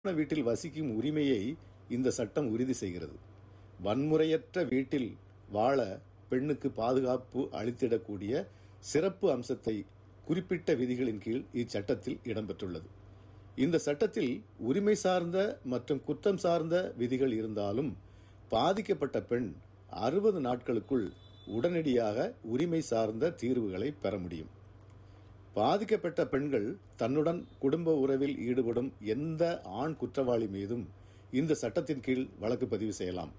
வீட்டில் வசிக்கும் உரிமையை இந்த சட்டம் உறுதி செய்கிறது வன்முறையற்ற வீட்டில் வாழ பெண்ணுக்கு பாதுகாப்பு அளித்திடக்கூடிய சிறப்பு அம்சத்தை குறிப்பிட்ட விதிகளின் கீழ் இச்சட்டத்தில் இடம்பெற்றுள்ளது இந்த சட்டத்தில் உரிமை சார்ந்த மற்றும் குற்றம் சார்ந்த விதிகள் இருந்தாலும் பாதிக்கப்பட்ட பெண் அறுபது நாட்களுக்குள் உடனடியாக உரிமை சார்ந்த தீர்வுகளை பெற முடியும் பாதிக்கப்பட்ட பெண்கள் தன்னுடன் குடும்ப உறவில் ஈடுபடும் எந்த ஆண் குற்றவாளி மீதும் இந்த சட்டத்தின் கீழ் வழக்கு பதிவு செய்யலாம்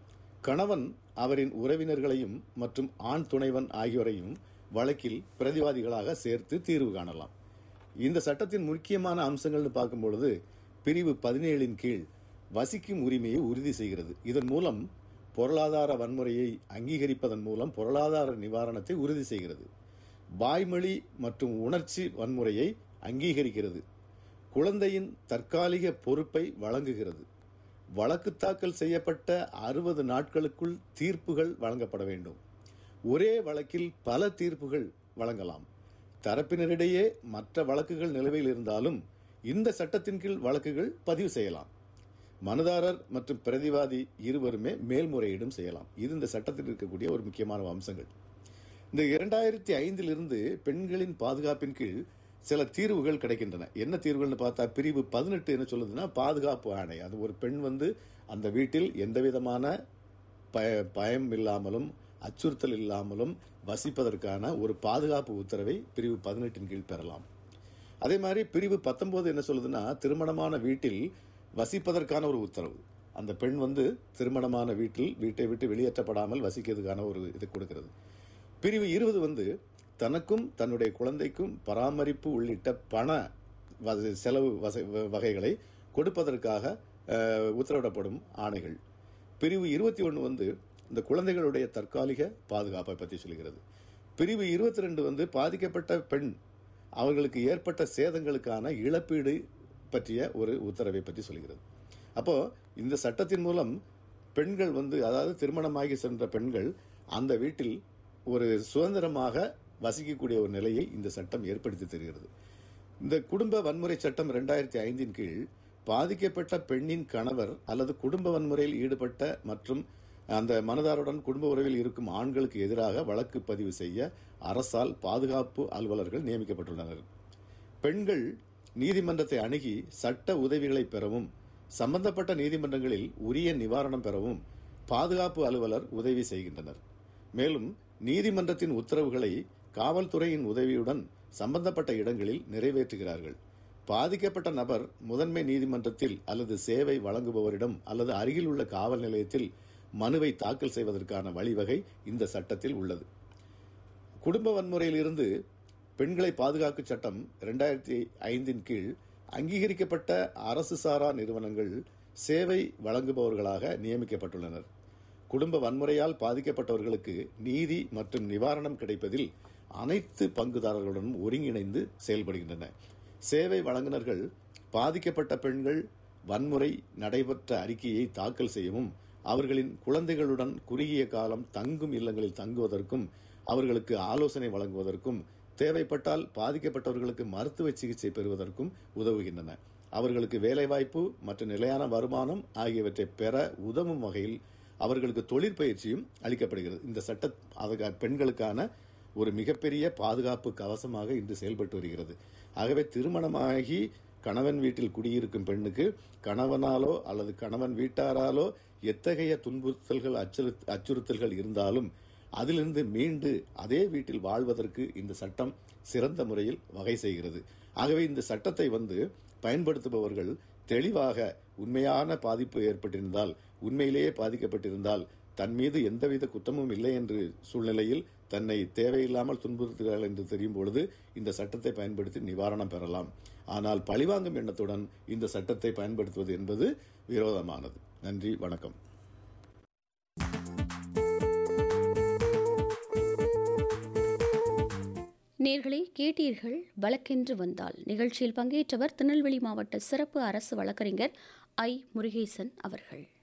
கணவன் அவரின் உறவினர்களையும் மற்றும் ஆண் துணைவன் ஆகியோரையும் வழக்கில் பிரதிவாதிகளாக சேர்த்து தீர்வு காணலாம் இந்த சட்டத்தின் முக்கியமான அம்சங்கள்னு பார்க்கும்பொழுது பிரிவு பதினேழின் கீழ் வசிக்கும் உரிமையை உறுதி செய்கிறது இதன் மூலம் பொருளாதார வன்முறையை அங்கீகரிப்பதன் மூலம் பொருளாதார நிவாரணத்தை உறுதி செய்கிறது வாய்மொழி மற்றும் உணர்ச்சி வன்முறையை அங்கீகரிக்கிறது குழந்தையின் தற்காலிக பொறுப்பை வழங்குகிறது வழக்கு தாக்கல் செய்யப்பட்ட அறுபது நாட்களுக்குள் தீர்ப்புகள் வழங்கப்பட வேண்டும் ஒரே வழக்கில் பல தீர்ப்புகள் வழங்கலாம் தரப்பினரிடையே மற்ற வழக்குகள் நிலுவையில் இருந்தாலும் இந்த சட்டத்தின் கீழ் வழக்குகள் பதிவு செய்யலாம் மனுதாரர் மற்றும் பிரதிவாதி இருவருமே மேல்முறையீடும் செய்யலாம் இது இந்த சட்டத்தில் இருக்கக்கூடிய ஒரு முக்கியமான அம்சங்கள் இந்த இரண்டாயிரத்தி ஐந்திலிருந்து பெண்களின் பாதுகாப்பின் கீழ் சில தீர்வுகள் கிடைக்கின்றன என்ன தீர்வுகள்னு பார்த்தா பிரிவு பதினெட்டு என்ன சொல்லுதுன்னா பாதுகாப்பு ஆணை அது ஒரு பெண் வந்து அந்த வீட்டில் எந்த விதமான பய பயம் இல்லாமலும் அச்சுறுத்தல் இல்லாமலும் வசிப்பதற்கான ஒரு பாதுகாப்பு உத்தரவை பிரிவு பதினெட்டின் கீழ் பெறலாம் அதே மாதிரி பிரிவு பத்தொன்பது என்ன சொல்லுதுன்னா திருமணமான வீட்டில் வசிப்பதற்கான ஒரு உத்தரவு அந்த பெண் வந்து திருமணமான வீட்டில் வீட்டை விட்டு வெளியேற்றப்படாமல் வசிக்கிறதுக்கான ஒரு இது கொடுக்கிறது பிரிவு இருபது வந்து தனக்கும் தன்னுடைய குழந்தைக்கும் பராமரிப்பு உள்ளிட்ட பண வச- செலவு வச- வகைகளை கொடுப்பதற்காக அஹ், உத்தரவிடப்படும் ஆணைகள் பிரிவு இருபத்தி ஒன்று வந்து இந்த குழந்தைகளுடைய தற்காலிக பாதுகாப்பை பற்றி சொல்கிறது பிரிவு இருபத்தி ரெண்டு வந்து பாதிக்கப்பட்ட பெண் அவர்களுக்கு ஏற்பட்ட சேதங்களுக்கான இழப்பீடு பற்றிய ஒரு உத்தரவை பற்றி சொல்கிறது அப்போ இந்த சட்டத்தின் மூலம் பெண்கள் வந்து அதாவது திருமணமாகி சென்ற பெண்கள் அந்த வீட்டில் ஒரு சுதந்திரமாக வசிக்கக்கூடிய ஒரு நிலையை இந்த சட்டம் ஏற்படுத்தி தருகிறது இந்த குடும்ப வன்முறை சட்டம் ரெண்டாயிரத்தி ஐந்தின் கீழ் பாதிக்கப்பட்ட பெண்ணின் கணவர் அல்லது குடும்ப வன்முறையில் ஈடுபட்ட மற்றும் அந்த மனதாருடன் குடும்ப உறவில் இருக்கும் ஆண்களுக்கு எதிராக வழக்கு பதிவு செய்ய அரசால் பாதுகாப்பு அலுவலர்கள் நியமிக்கப்பட்டுள்ளனர் பெண்கள் நீதிமன்றத்தை அணுகி சட்ட உதவிகளை பெறவும் சம்பந்தப்பட்ட நீதிமன்றங்களில் உரிய நிவாரணம் பெறவும் பாதுகாப்பு அலுவலர் உதவி செய்கின்றனர் மேலும் நீதிமன்றத்தின் உத்தரவுகளை காவல்துறையின் உதவியுடன் சம்பந்தப்பட்ட இடங்களில் நிறைவேற்றுகிறார்கள் பாதிக்கப்பட்ட நபர் முதன்மை நீதிமன்றத்தில் அல்லது சேவை வழங்குபவரிடம் அல்லது அருகில் உள்ள காவல் நிலையத்தில் மனுவை தாக்கல் செய்வதற்கான வழிவகை இந்த சட்டத்தில் உள்ளது குடும்ப வன்முறையிலிருந்து பெண்களை பாதுகாக்கும் சட்டம் இரண்டாயிரத்தி ஐந்தின் கீழ் அங்கீகரிக்கப்பட்ட அரசு சாரா நிறுவனங்கள் சேவை வழங்குபவர்களாக நியமிக்கப்பட்டுள்ளனர் குடும்ப வன்முறையால் பாதிக்கப்பட்டவர்களுக்கு நீதி மற்றும் நிவாரணம் கிடைப்பதில் அனைத்து பங்குதாரர்களுடனும் ஒருங்கிணைந்து செயல்படுகின்றன சேவை வழங்குனர்கள் பாதிக்கப்பட்ட பெண்கள் வன்முறை நடைபெற்ற அறிக்கையை தாக்கல் செய்யவும் அவர்களின் குழந்தைகளுடன் குறுகிய காலம் தங்கும் இல்லங்களில் தங்குவதற்கும் அவர்களுக்கு ஆலோசனை வழங்குவதற்கும் தேவைப்பட்டால் பாதிக்கப்பட்டவர்களுக்கு மருத்துவ சிகிச்சை பெறுவதற்கும் உதவுகின்றன அவர்களுக்கு வேலைவாய்ப்பு மற்றும் நிலையான வருமானம் ஆகியவற்றை பெற உதவும் வகையில் அவர்களுக்கு தொழிற்பயிற்சியும் அளிக்கப்படுகிறது இந்த சட்ட அதுக்கு பெண்களுக்கான ஒரு மிகப்பெரிய பாதுகாப்பு கவசமாக இன்று செயல்பட்டு வருகிறது ஆகவே திருமணமாகி கணவன் வீட்டில் குடியிருக்கும் பெண்ணுக்கு கணவனாலோ அல்லது கணவன் வீட்டாராலோ எத்தகைய துன்புறுத்தல்கள் அச்சுறு- அச்சுறுத்தல்கள் இருந்தாலும் அதிலிருந்து மீண்டு அதே வீட்டில் வாழ்வதற்கு இந்த சட்டம் சிறந்த முறையில் வகை செய்கிறது ஆகவே இந்த சட்டத்தை வந்து பயன்படுத்துபவர்கள் தெளிவாக உண்மையான பாதிப்பு ஏற்பட்டிருந்தால் உண்மையிலேயே பாதிக்கப்பட்டிருந்தால் தன் மீது எந்தவித குற்றமும் இல்லை என்று சூழ்நிலையில் தன்னை தேவையில்லாமல் துன்புறுத்துகிறார்கள் என்று தெரியும் பொழுது இந்த சட்டத்தை பயன்படுத்தி நிவாரணம் பெறலாம் ஆனால் பழிவாங்கும் எண்ணத்துடன் இந்த சட்டத்தை பயன்படுத்துவது என்பது விரோதமானது நன்றி வணக்கம் நேர்களை கேட்டீர்கள் வழக்கென்று வந்தால் நிகழ்ச்சியில் பங்கேற்றவர் திருநெல்வேலி மாவட்ட சிறப்பு அரசு வழக்கறிஞர் ஐ முருகேசன் அவர்கள்